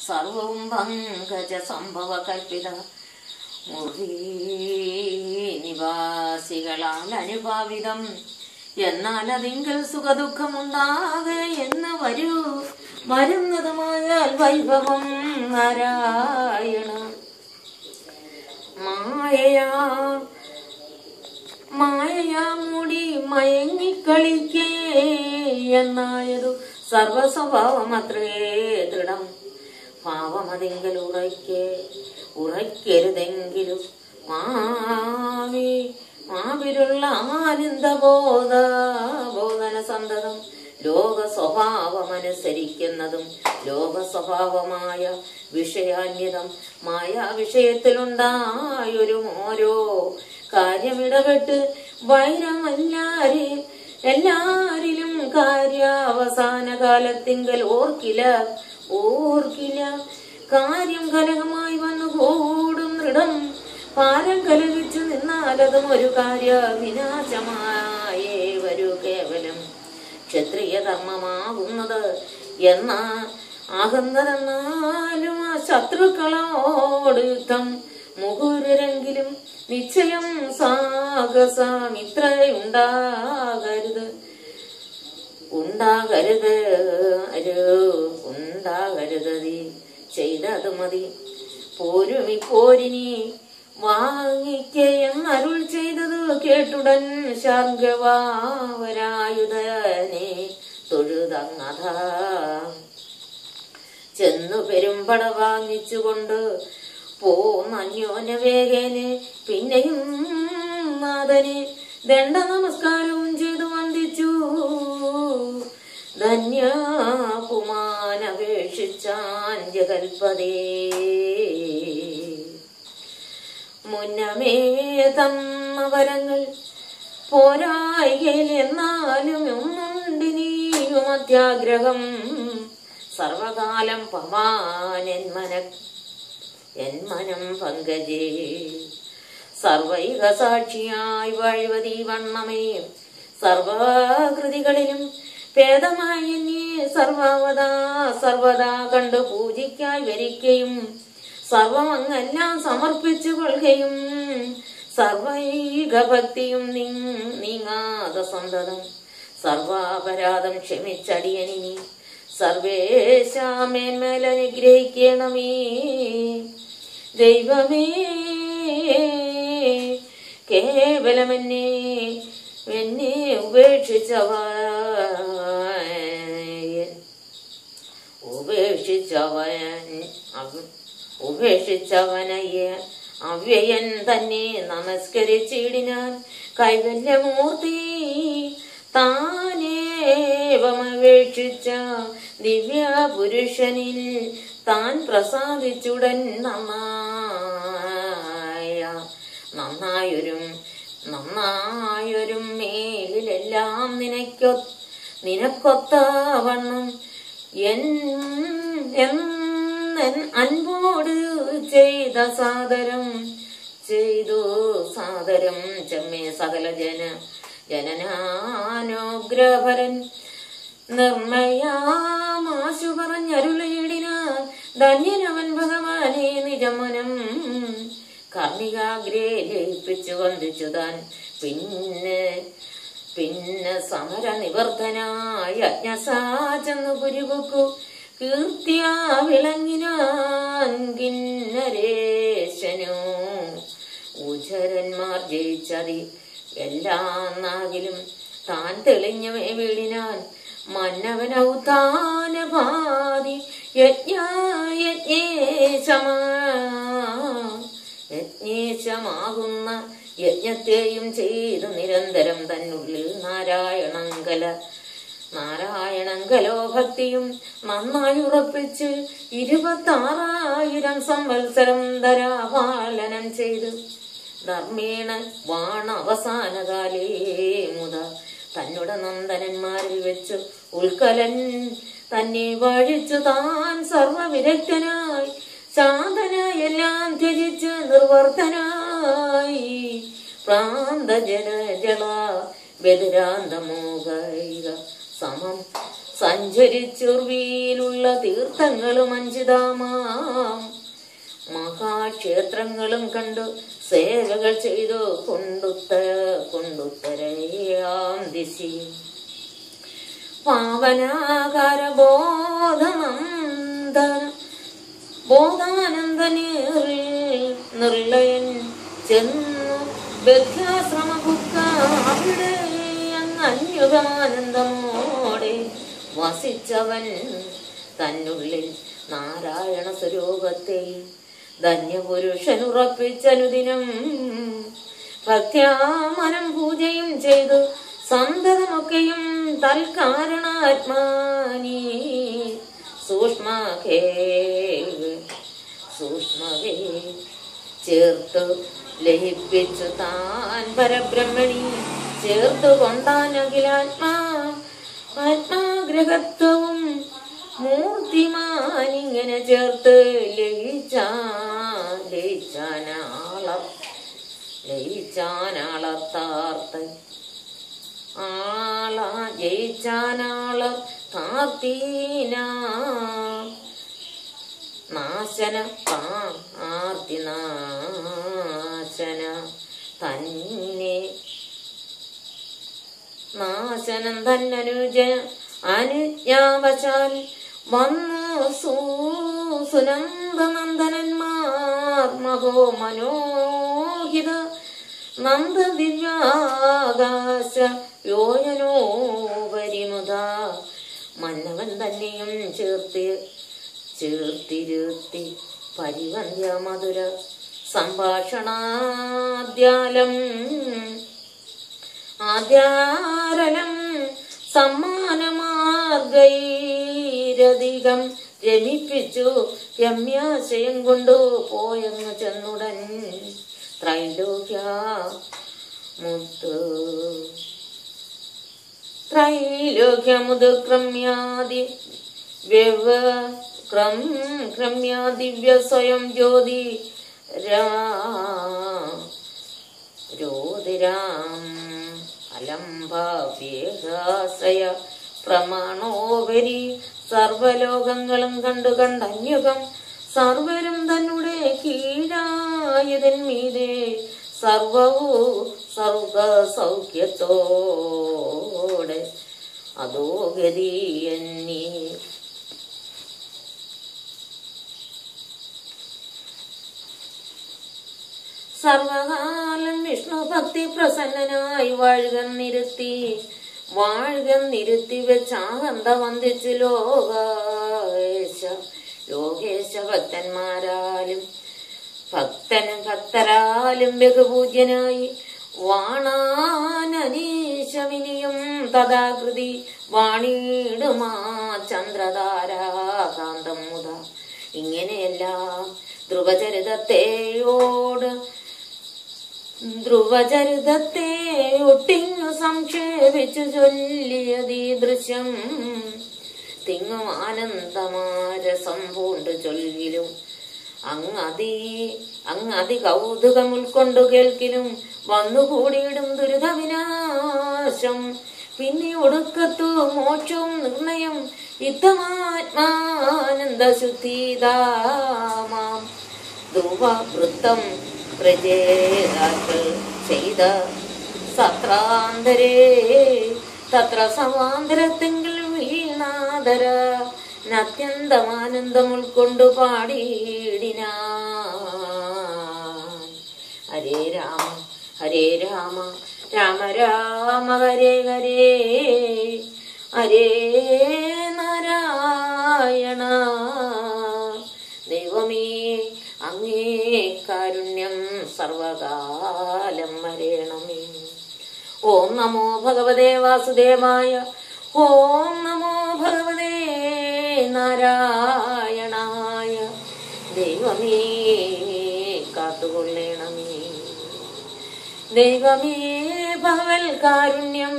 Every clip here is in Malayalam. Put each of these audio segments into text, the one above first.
സർവവും പങ്കജ സംഭവ കൽപ്പിത മുറി നിവാസികളാൽ അനുഭാവിതം എന്നാൽ അതിങ്കൽ സുഖദുഃഖമുണ്ടാകെ എന്ന് വരൂ വരുന്നതുമായാൽ വൈഭവം നാരായണ മായയാ മായയാ മൂടി മയങ്ങിക്കളിക്കേ എന്നായതു സർവസ്വഭാവമത്രേ ദൃഢം ഭാവമതിങ്കൽ ഉറയ്ക്കേ ഉറയ്ക്കരുതെങ്കിലും മാവി മാവിലുള്ള ആനന്ദബോധ ബോധന സന്തതം ലോക സ്വഭാവമനുസരിക്കുന്നതും ലോക സ്വഭാവമായ വിഷയാന്യതം മായ വിഷയത്തിലുണ്ടായൊരു ഓരോ കാര്യമിടപെട്ട് വൈരമല്ലാരെ എല്ലാരിലും കാര്യാവസാന കാലത്തിങ്കൽ ഓർക്കില്ല ഓർക്കില്ല കാര്യം കലഹമായി വന്നു കൂടും ദൃഢം പാരം കലഹിച്ചു നിന്നാലതും ഒരു കാര്യ വിനാശമായേ വരൂ കേവലം ക്ഷത്രിയ ധർമ്മമാകുന്നത് എന്ന ആകുന്നതെന്നാലും ആ ശത്രുക്കളോട് യുദ്ധം മുഹൂരരെങ്കിലും നിശ്ചയം സാഹസമിത്രയുണ്ടാകരുത് ഉണ്ടാകരുത് അരു ഉണ്ടാകരുത് നീ ചെയ്തത് മതി പോരുമി പോരിനി വാങ്ങിക്കയെന്നരുൾ ചെയ്തത് കേട്ടുടൻ ശാർഗവാവരായുധനെ തൊഴുതങ്ങഥ ചെന്നു പെരുമ്പട വാങ്ങിച്ചുകൊണ്ട് പോന്നന്യോന വേഗേന് പിന്നെയും നാഥനെ ദണ്ഡ നമസ്കാരവും ചെയ്തു വന്ദിച്ചു ധന്യപുമാനപേക്ഷിച്ചാൻ ജഗൽപതേ മുന്നമേ തന്ന വരങ്ങൾ പോരായികയിൽ എന്നാലും ഒന്നുണ്ടിനിയും അത്യാഗ്രഹം സർവകാലം പവാൻ എൻ മന എൻ മനം പങ്കജേ സർവൈക സാക്ഷിയായി വഴിവതി വണ്ണമേ സർവകൃതികളിലും ഭേദമായി എന്നെ സർവവതാ സർവദാ കണ്ടു പൂജിക്കായി വരികയും സർവം അങ്ങെല്ലാം സമർപ്പിച്ചു കൊള്ളുകയും സർവൈക ഭക്തിയും നീ- നീങ്ങാതെ സന്തതം സർവാപരാധം ക്ഷമിച്ചടിയനിനി സർവേശാമേന്മേൽ അനുഗ്രഹിക്കണമേ ദൈവമേ കേവലമെന്നെ എന്നെ ഉപേക്ഷിച്ചവൻ ഉപേക്ഷിച്ചവൻ അവ- ഉപേക്ഷിച്ചവനയ്യ അവ്യയൻ തന്നെ നമസ്കരിച്ചിടിനാൻ കൈവല്യമൂർത്തി താനേവമപേക്ഷിച്ച ദിവ്യ പുരുഷനിൽ താൻ പ്രസാദിച്ചുടൻ നന്നായ നന്നായൊരും നന്നായൊരും മേലിലെല്ലാം നിനക്കൊ നിനക്കൊത്ത വണ്ണം എൻ എന്നൻ അൻപോട് ചെയ്ത സാദരം ചെയ്തു സാദരം ചെമ്മേ സകല ജന ജനനാനുഗ്രഹരൻ നിർമ്മയാമാശു പറഞ്ഞരുളയിടിനാൻ ധന്യനവൻ ഭഗവാനെ നിജമനം കർണികാഗ്രേ ലയിപ്പിച്ചു വന്ദിച്ചു താൻ പിന്നെ പിന്നെ സമര നിവർത്തനായ അജ്ഞസാചെന്നു പുരിപൊക്കു കീർത്തിയാ വിളങ്ങിനാൻ കിന്നരേശനു ഉജരന്മാർ ജയിച്ചതി എല്ലാം നാകിലും താൻ തെളിഞ്ഞവേ വീടിനാൻ മന്നവനൗത്താന പാതി യജ്ഞായജ്ഞേശമാ യജ്ഞേശമാകുന്ന യജ്ഞത്തെയും ചെയ്തു നിരന്തരം തന്നുള്ളിൽ നാരായണങ്കല നാരായണങ്കലോ ഭക്തിയും നന്നായി ഉറപ്പിച്ച് ഇരുപത്താറായിരം സംവത്സരം ധരാപാലനം ചെയ്തു ധർമ്മേണ വാണ അവസാനകാലേ മുത തന്നുടെ നന്ദനന്മാരിൽ വെച്ച് ഉൽക്കലൻ തന്നെ വഴിച്ചു താൻ സർവവിരക്തനായി ശാന്തനായി എല്ലാം ത്യജിച്ച് നിർവർത്തനായി പ്രാന്തജന ജള ബദിരാന്തമോഹൈക സമം സഞ്ചരിച്ചുർവിയിലുള്ള തീർത്ഥങ്ങളും അഞ്ചിതാമാം മഹാക്ഷേത്രങ്ങളും കണ്ടു സേവകൾ ചെയ്തു കൊണ്ടുത്ത കൊണ്ടുത്തരയാം ദിശി പാവനാകാര ബോധനന്ദന ബോധാനന്ദനീറിൽ നിർലയൻ ചെന്നു ബദ്ധാശ്രമബുക്ക അവിടെ അങ്ങ് അന്യുഗമാനന്ദമോടെ വസിച്ചവൻ തന്നുള്ളിൽ നാരായണ സ്വരൂപത്തെ ധന്യപുരുഷനുറപ്പിച്ചനുദിനം ഭക്ത്യാമനം പൂജയും ചെയ്തു സന്തതമൊക്കെയും തൽക്കാരണാത്മാനി സൂക്ഷ്മകേ സൂക്ഷ്മകേ ചേർത്തു ലയിപ്പിച്ചു താൻ പരബ്രഹ്മണി ചേർത്തു കൊണ്ടാൻ അഖിലാത്മാ ആത്മാഗ്രഹത്വവും മൂർത്തിമാനിങ്ങനെ ചേർത്ത് ലയിച്ചാൻ ലയിച്ചാനാള ലയിച്ചാനാളത്താർത്ത് ആള ജയിച്ചാനാള താർത്തീന നാശന താ ആർത്തി നാശന തന്നെ നാശനം തന്നനുജ അനുജ്ഞാവശാൽ വന്നു സൂ- സുനന്ദനന്ദനന്മാർ മഹോ മനോഹിത നന്ദ ദിവ്യാകാശ യോജനോപരിമുത മന്നവൻ തന്നെയും ചേർത്തി ചേർത്തിരുത്തി പരിവന്ധ്യ മധുര സംഭാഷണാദ്യാലം ആദ്യാരലം സമ്മാനമാർഗൈരധികം രമിപ്പിച്ചു രമ്യാശയം കൊണ്ടു പോയങ്ങു ചെന്നുടൻ ത്രൈലോക്യ മുത്ത് ത്രൈലോക്യമുത് ക്രമ്യാദി വ്യവ ക്രം ക്രമ്യാ ദിവ്യ സ്വയം ജ്യോതി രാ രോതിരാം അലംഭാവ്യേഹാശ്രയ പ്രമാണോപരി സർവലോകങ്ങളും കണ്ടു കണ്ടന്യുഗം സർവരും തന്നെ കീഴായതൻ മീതെ സർവവൂ സർവ സൗഖ്യത്തോടെ അതോ ഗതിയന്നീ സർവകാലം വിഷ്ണു ഭക്തി പ്രസന്നനായി വാഴുകന്നിരുത്തി വാഴുകന്നിരുത്തി വെച്ചാകന്ത വന്ദിച്ചു ലോകേശ ലോകേശ ഭക്തന്മാരാലും ഭക്തനും ഭക്തരാലും ബഹുപൂജ്യനായി വാണാനനീശമിനിയും തഥാകൃതി വാണിടുമാ ചന്ദ്രധാരാകാന്തം മുത ഇങ്ങനെയെല്ലാം ധ്രുവചരിതത്തെയോട് ധ്രുവചരിതത്തെ ഒട്ടിങ്ങു സംക്ഷേപിച്ചു ചൊല്ലിയതീ ദൃശ്യം തിങ്ങും ആനന്ദമാരസം പൂണ്ട് ചൊല്ലിലും അങ്ങതി അങ്ങതി കൗതുകം ഉൾക്കൊണ്ടു കേൾക്കിലും വന്നുകൂടിയിടും ദുരിതവിനാശം പിന്നെ ഒടുക്കത്തു മോക്ഷവും നിർണയം ഇത്തമാത്മാനന്ദ ശുദ്ധീതാമാം ധ്രുവ വൃത്തം പ്രജേതാക്കൾ ചെയ്ത സത്രാന്തരേ തത്ര സമാന്തരത്തെങ്കിൽ വീണാദര അത്യന്തമാനന്ദം ഉൾക്കൊണ്ടു പാടിയിടിനാൻ ഹരേ രാമ ഹരേ രാമ രാമ രാമ ഹരേ ഹരേ ഹരേ നാരായണ ദൈവമേ അങ്ങേ കാരുണ്യം സർവകാലം വരേണമേ ഓം നമോ ഭഗവതേ വാസുദേവായ ഓം നമോ ഭഗവതേ നാരായണായ ദൈവമേ കാത്തുകൊള്ളണമേ ദൈവമേ ഭഗവൽ കാരുണ്യം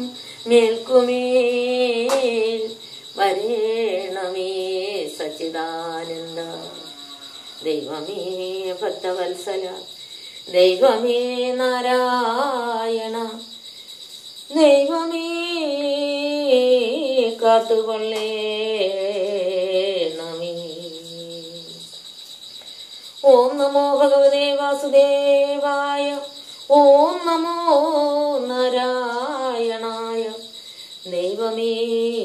മേൽക്കുമേൽ വരേണമേ സച്ചിദാനന്ദ ദൈവമേ ഭക്തവത്സല ദൈവമേ നാരായണ ദൈവമേ കാത്തുകൊള്ളേണമേ ഓം നമോ ഭഗവതേ വാസുദേവായ ഓം നമോ നാരായണായ ദൈവമേ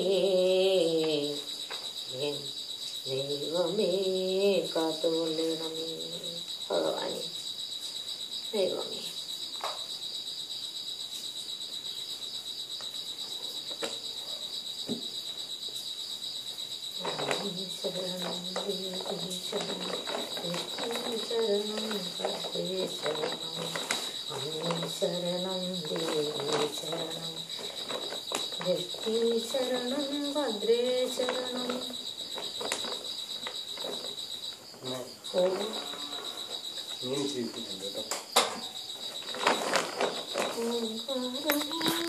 എൻ ദൈവമേ കാത്തുകൊള്ളണമേ ഭഗവാനെ ദൈവമേ ശരണം ദേവി ശരണം നിത്യം ശരണം ഭദ്രേ ശരണം അമ്മേ ശരണം ദേവി ശരണം വ്യക്തി ശരണം ഭദ്രേ ശരണം ഓം മീൻ ചെയ്യിപ്പിക്കുന്നുണ്ട് കേട്ടോ ഓംകാരം